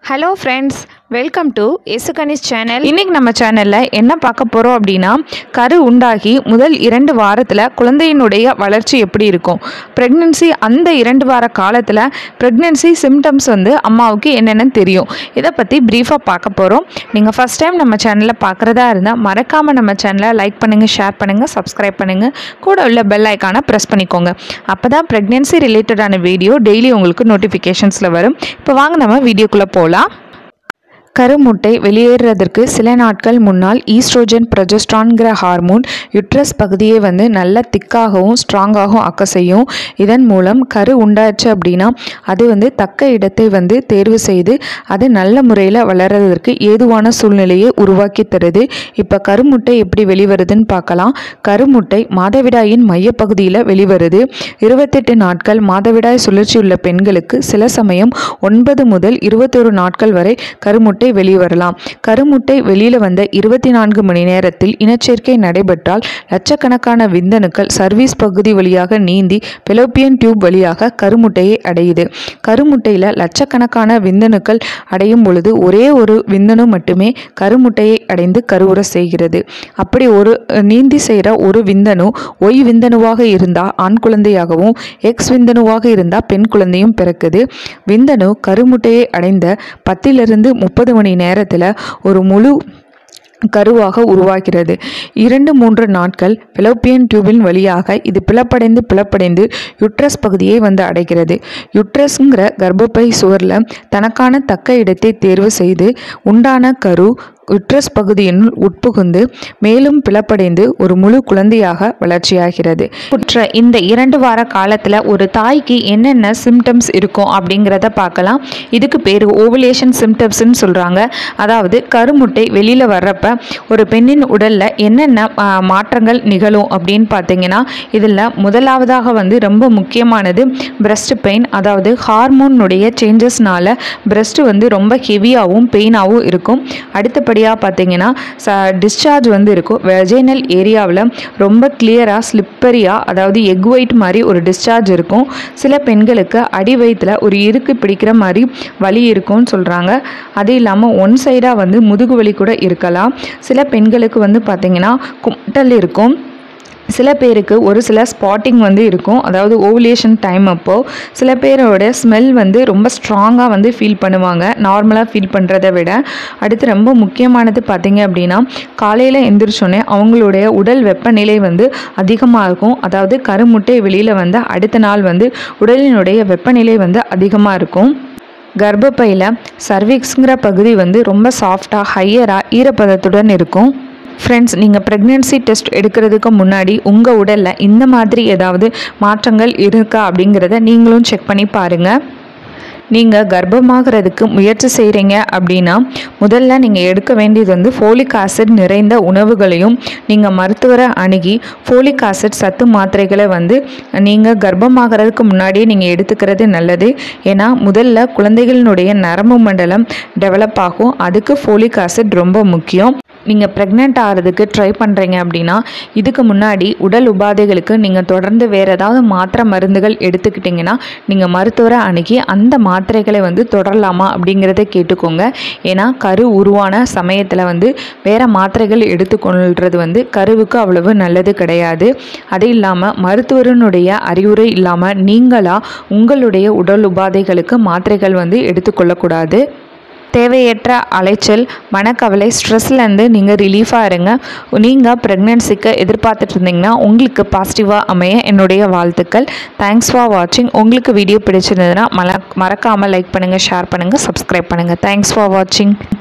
hello friends welcome to எசுகனிஸ் channel இன்றைக்கி நம்ம சேனலில் என்ன பார்க்க போகிறோம் அப்படின்னா கரு உண்டாகி முதல் இரண்டு வாரத்தில் குழந்தையினுடைய வளர்ச்சி எப்படி இருக்கும் ப்ரெக்னென்சி அந்த இரண்டு வார காலத்தில் ப்ரெக்னென்சி சிம்டம்ஸ் வந்து அம்மாவுக்கு என்னென்னு தெரியும் இதை பற்றி ப்ரீஃபாக பார்க்க போகிறோம் நீங்கள் ஃபஸ்ட் டைம் நம்ம சேனலில் பார்க்குறதா இருந்தால் மறக்காமல் நம்ம சேனலை லைக் பண்ணுங்கள் ஷேர் பண்ணுங்கள் சப்ஸ்கிரைப் பண்ணுங்கள் கூட உள்ள பெல் ஐக்கானை ப்ரெஸ் பண்ணிக்கோங்க அப்போ தான் ப்ரெக்னென்சி ரிலேட்டடான வீடியோ டெய்லி உங்களுக்கு நோட்டிஃபிகேஷன்ஸில் வரும் இப்போ வாங்க நம்ம வீடியோக்குள்ளே போகலாம் கருமுட்டை வெளியேறுறதற்கு சில நாட்கள் முன்னால் ஈஸ்ட்ரோஜன் ப்ரொஜெஸ்ட்ரான்கிற ஹார்மோன் யுட்ரஸ் பகுதியை வந்து நல்ல திக்காகவும் ஸ்ட்ராங்காகவும் ஆக்க செய்யும் இதன் மூலம் கரு உண்டாச்சு அப்படின்னா அது வந்து தக்க இடத்தை வந்து தேர்வு செய்து அது நல்ல முறையில் வளர்றதற்கு ஏதுவான சூழ்நிலையை உருவாக்கி தருது இப்போ கருமுட்டை எப்படி வெளிவருதுன்னு பார்க்கலாம் கருமுட்டை மாதவிடாயின் மையப்பகுதியில் வெளிவருது இருபத்தெட்டு நாட்கள் மாதவிடாய் சுழற்சி உள்ள பெண்களுக்கு சில சமயம் ஒன்பது முதல் இருபத்தொரு நாட்கள் வரை கருமுட்டை வெளிவரலாம் கருமுட்டை வெளியில் வந்த இருபத்தி நான்கு மணி நேரத்தில் இனச்சேர்க்கை நடைபெற்றால் லட்சக்கணக்கான விந்தணுக்கள் சர்வீஸ் பகுதி வழியாக நீந்தி பெலோப்பியன் டியூப் வழியாக கருமுட்டையை அடையுது கருமுட்டையில் லட்சக்கணக்கான விந்தணுக்கள் அடையும் பொழுது ஒரே ஒரு விந்தணு மட்டுமே கருமுட்டையை அடைந்து கருவுற செய்கிறது அப்படி ஒரு நீந்தி செய்கிற ஒரு விந்தணு ஒய் விந்தணுவாக இருந்தால் ஆண் குழந்தையாகவும் எக்ஸ் விந்தணுவாக இருந்தால் பெண் குழந்தையும் பிறக்குது விந்தணு கருமுட்டையை அடைந்த பத்திலிருந்து முப்பது மணி நேரத்தில் ஒரு முழு கருவாக உருவாகிறது இரண்டு மூன்று நாட்கள் பிலோப்பியன் டியூபின் வழியாக இது பிளப்படைந்து பிளப்படைந்து யுட்ரஸ் பகுதியை வந்து அடைகிறது யுட்ரஸ்ங்கிற கர்ப்பப்பை சுவரில் தனக்கான தக்க இடத்தை தேர்வு செய்து உண்டான கரு யுட்ரஸ் பகுதியினுள் உட்புகுந்து மேலும் பிளப்படைந்து ஒரு முழு குழந்தையாக வளர்ச்சியாகிறது குற்ற இந்த இரண்டு வார காலத்தில் ஒரு தாய்க்கு என்னென்ன சிம்டம்ஸ் இருக்கும் அப்படிங்கிறத பார்க்கலாம் இதுக்கு பேர் ஓவலேஷன் சிம்டம்ஸ்னு சொல்கிறாங்க அதாவது கருமுட்டை வெளியில் வர்றப்ப ஒரு பெண்ணின் உடலில் என்னென்ன ஆ, மாற்றங்கள் நிகழும் அப்படின்னு பார்த்தீங்கன்னா இதில் முதலாவதாக வந்து ரொம்ப முக்கியமானது பிரஸ்ட் பெயின் அதாவது ஹார்மோனுடைய சேஞ்சஸ்னால பிரஸ்ட் வந்து ரொம்ப ஹெவியாகவும் பெயினாகவும் இருக்கும் அடுத்தபடியாக பார்த்தீங்கன்னா ச டிஸ்சார்ஜ் வந்து இருக்கும் வெஜைனல் ஏரியாவில் ரொம்ப கிளியராக ஸ்லிப்பரியாக அதாவது எக் ஒயிட் மாதிரி ஒரு டிஸ்சார்ஜ் இருக்கும் சில பெண்களுக்கு அடி வயிற்றுல ஒரு இருக்கு பிடிக்கிற மாதிரி வலி இருக்கும்னு சொல்கிறாங்க அது இல்லாமல் ஒன் சைடாக வந்து முதுகு வலி கூட இருக்கலாம் சில பெண்களுக்கு வந்து பார்த்திங்கன்னா குமட்டல் இருக்கும் சில பேருக்கு ஒரு சில ஸ்பாட்டிங் வந்து இருக்கும் அதாவது ஓவுலேஷன் டைம் அப்போது சில பேரோட ஸ்மெல் வந்து ரொம்ப ஸ்ட்ராங்காக வந்து ஃபீல் பண்ணுவாங்க நார்மலாக ஃபீல் பண்ணுறத விட அடுத்து ரொம்ப முக்கியமானது பார்த்தீங்க அப்படின்னா காலையில் எந்திரிச்சோன்னே அவங்களுடைய உடல் வெப்பநிலை வந்து அதிகமாக இருக்கும் அதாவது கருமுட்டை வெளியில் வந்து அடுத்த நாள் வந்து உடலினுடைய வெப்பநிலை வந்து அதிகமாக இருக்கும் கர்ப்பப்பையில் சர்விக்ஸுங்கிற பகுதி வந்து ரொம்ப சாஃப்டாக ஹையராக ஈரப்பதத்துடன் இருக்கும் ஃப்ரெண்ட்ஸ் நீங்கள் ப்ரெக்னென்சி டெஸ்ட் எடுக்கிறதுக்கு முன்னாடி உங்கள் உடலில் இந்த மாதிரி ஏதாவது மாற்றங்கள் இருக்கா அப்படிங்கிறத நீங்களும் செக் பண்ணி பாருங்கள் நீங்கள் கர்ப்பமாகிறதுக்கு முயற்சி செய்கிறீங்க அப்படின்னா முதல்ல நீங்கள் எடுக்க வேண்டியது வந்து ஃபோலிக் ஆசிட் நிறைந்த உணவுகளையும் நீங்கள் மருத்துவரை அணுகி ஃபோலிக் ஆசிட் சத்து மாத்திரைகளை வந்து நீங்கள் கர்ப்பமாகிறதுக்கு முன்னாடியே நீங்கள் எடுத்துக்கிறது நல்லது ஏன்னா முதல்ல குழந்தைகளினுடைய நரம்பு மண்டலம் டெவலப் ஆகும் அதுக்கு ஃபோலிக் ஆசிட் ரொம்ப முக்கியம் நீங்கள் ப்ரெக்னென்ட் ஆகிறதுக்கு ட்ரை பண்ணுறீங்க அப்படின்னா இதுக்கு முன்னாடி உடல் உபாதைகளுக்கு நீங்கள் தொடர்ந்து வேறு ஏதாவது மாத்திரை மருந்துகள் எடுத்துக்கிட்டிங்கன்னா நீங்கள் மருத்துவரை அணுகி அந்த மாத்திரைகளை வந்து தொடரலாமா அப்படிங்கிறத கேட்டுக்கோங்க ஏன்னா கரு உருவான சமயத்தில் வந்து வேறு மாத்திரைகள் எடுத்துக்கொள்கிறது வந்து கருவுக்கு அவ்வளவு நல்லது கிடையாது அது இல்லாமல் மருத்துவரினுடைய அறிவுரை இல்லாமல் நீங்களாக உங்களுடைய உடல் உபாதைகளுக்கு மாத்திரைகள் வந்து எடுத்துக்கொள்ளக்கூடாது தேவையற்ற அலைச்சல் மனக்கவலை ஸ்ட்ரெஸ்லேருந்து நீங்கள் ரிலீஃபாக இருங்க நீங்கள் ப்ரெக்னென்சிக்கு எதிர்பார்த்துட்டு இருந்தீங்கன்னா உங்களுக்கு பாசிட்டிவாக அமைய என்னுடைய வாழ்த்துக்கள் தேங்க்ஸ் ஃபார் வாட்சிங் உங்களுக்கு வீடியோ பிடிச்சிருந்ததுன்னா மல மறக்காமல் லைக் பண்ணுங்கள் ஷேர் பண்ணுங்கள் சப்ஸ்கிரைப் பண்ணுங்கள் தேங்க்ஸ் ஃபார் வாட்சிங்